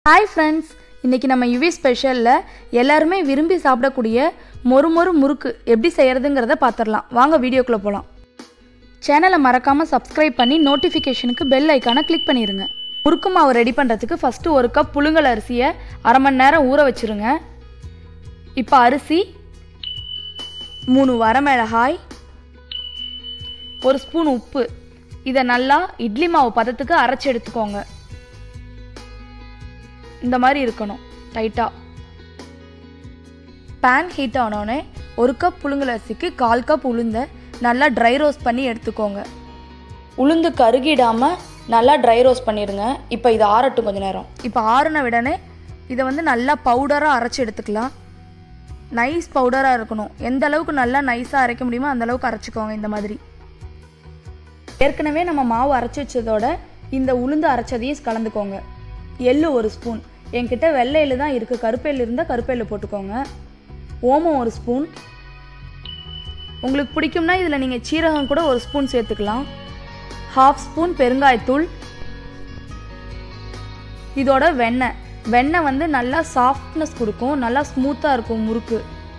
hi friends இன்றைக்கி நம்ம UV ஸ்பெஷலில் எல்லாருமே விரும்பி சாப்பிடக்கூடிய மொறு மொறு முறுக்கு எப்படி செய்கிறதுங்கிறத பார்த்துடலாம் வாங்க வீடியோக்குள்ளே போகலாம் சேனலை மறக்காமல் சப்ஸ்கிரைப் பண்ணி நோட்டிஃபிகேஷனுக்கு பெல் ஐக்கானை கிளிக் பண்ணிடுங்க முறுக்கு மாவு ரெடி பண்ணுறதுக்கு ஃபஸ்ட்டு ஒரு கப் புழுங்கல் அரிசியை அரை மணி நேரம் ஊற வச்சுருங்க இப்போ அரிசி மூணு வரமிளகாய் ஒரு ஸ்பூன் உப்பு இதை நல்லா இட்லி மாவு பதத்துக்கு அரைச்சி எடுத்துக்கோங்க இந்த மாதிரி இருக்கணும் டைட்டாக பேன் ஹீட் ஆனோடனே ஒரு கப் புழுங்கல் அரிசிக்கு கால் கப் உளுந்த நல்லா ட்ரை ரோஸ்ட் பண்ணி எடுத்துக்கோங்க உளுந்து கருகிடாமல் நல்லா ட்ரை ரோஸ்ட் பண்ணிடுங்க இப்போ இது ஆறட்டும் கொஞ்ச நேரம் இப்போ ஆறுன உடனே இதை வந்து நல்லா பவுடராக அரைச்சி எடுத்துக்கலாம் நைஸ் பவுடராக இருக்கணும் எந்த அளவுக்கு நல்லா நைஸாக அரைக்க முடியுமோ அந்த அளவுக்கு அரைச்சிக்கோங்க இந்த மாதிரி ஏற்கனவே நம்ம மாவு அரைச்சி வச்சதோட இந்த உளுந்து அரைச்சதையும் கலந்துக்கோங்க எள்ளு ஒரு ஸ்பூன் என்கிட்ட வெள்ளை எள்ளு தான் இருக்குது கருப்பெள்ளு இருந்தால் கருப்பெள்ளு போட்டுக்கோங்க ஓமம் ஒரு ஸ்பூன் உங்களுக்கு பிடிக்கும்னா இதில் நீங்கள் சீரகம் கூட ஒரு ஸ்பூன் சேர்த்துக்கலாம் ஹாஃப் ஸ்பூன் பெருங்காயத்தூள் இதோட வெண்ணெய் வெண்ணெய் வந்து நல்லா சாஃப்ட்னஸ் கொடுக்கும் நல்லா ஸ்மூத்தாக இருக்கும் முறுக்கு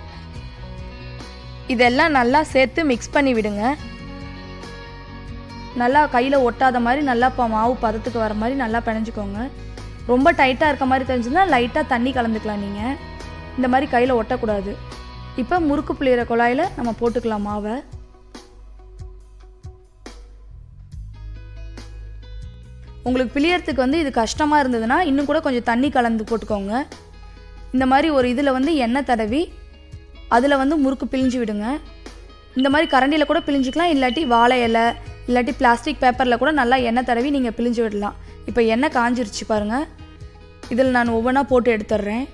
இதெல்லாம் நல்லா சேர்த்து மிக்ஸ் பண்ணி விடுங்க நல்லா கையில் ஒட்டாத மாதிரி நல்லா இப்போ மாவு பதத்துக்கு வர மாதிரி நல்லா பிணைஞ்சிக்கோங்க ரொம்ப டைட்டாக இருக்க மாதிரி தெரிஞ்சுன்னா லைட்டாக தண்ணி கலந்துக்கலாம் நீங்கள் இந்த மாதிரி கையில் ஒட்டக்கூடாது இப்போ முறுக்கு புளியிற குழாயில் நம்ம போட்டுக்கலாம் மாவை உங்களுக்கு பிழியறதுக்கு வந்து இது கஷ்டமாக இருந்ததுன்னா இன்னும் கூட கொஞ்சம் தண்ணி கலந்து போட்டுக்கோங்க இந்த மாதிரி ஒரு இதில் வந்து எண்ணெய் தடவி அதில் வந்து முறுக்கு பிழிஞ்சு விடுங்க இந்த மாதிரி கரண்டியில் கூட பிழிஞ்சிக்கலாம் இல்லாட்டி வாழை இலை இல்லாட்டி பிளாஸ்டிக் பேப்பரில் கூட நல்லா எண்ணெய் தடவி நீங்கள் பிழிஞ்சு விடலாம் இப்போ எண்ணெய் காஞ்சிருச்சு பாருங்கள் இதில் நான் ஒவ்வொன்றா போட்டு எடுத்துடுறேன்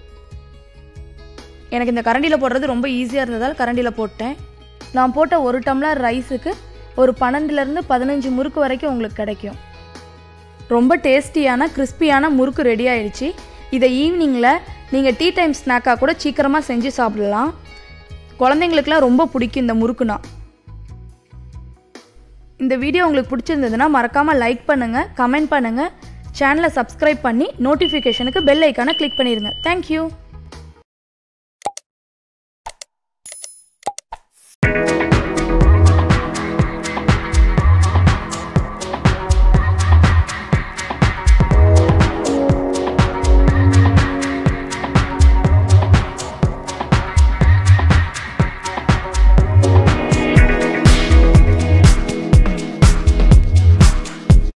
எனக்கு இந்த கரண்டியில் போடுறது ரொம்ப ஈஸியாக இருந்ததால் கரண்டியில் போட்டேன் நான் போட்ட ஒரு டம்ளர் ரைஸுக்கு ஒரு பன்னெண்டுலேருந்து பதினஞ்சு முறுக்கு வரைக்கும் உங்களுக்கு கிடைக்கும் ரொம்ப டேஸ்டியான கிறிஸ்பியான முறுக்கு ரெடி ஆயிடுச்சு இதை ஈவினிங்கில் நீங்கள் டீ டைம் ஸ்நாக்காக கூட சீக்கிரமாக செஞ்சு சாப்பிடலாம் குழந்தைங்களுக்குலாம் ரொம்ப பிடிக்கும் இந்த முறுக்குனா இந்த வீடியோ உங்களுக்கு பிடிச்சிருந்ததுன்னா மறக்காமல் லைக் பண்ணுங்கள் கமெண்ட் பண்ணுங்கள் சேனலை சப்ஸ்கிரைப் பண்ணி நோட்டிஃபிகேஷனுக்கு பெல் ஐக்கானை கிளிக் பண்ணிடுங்க தேங்க்யூ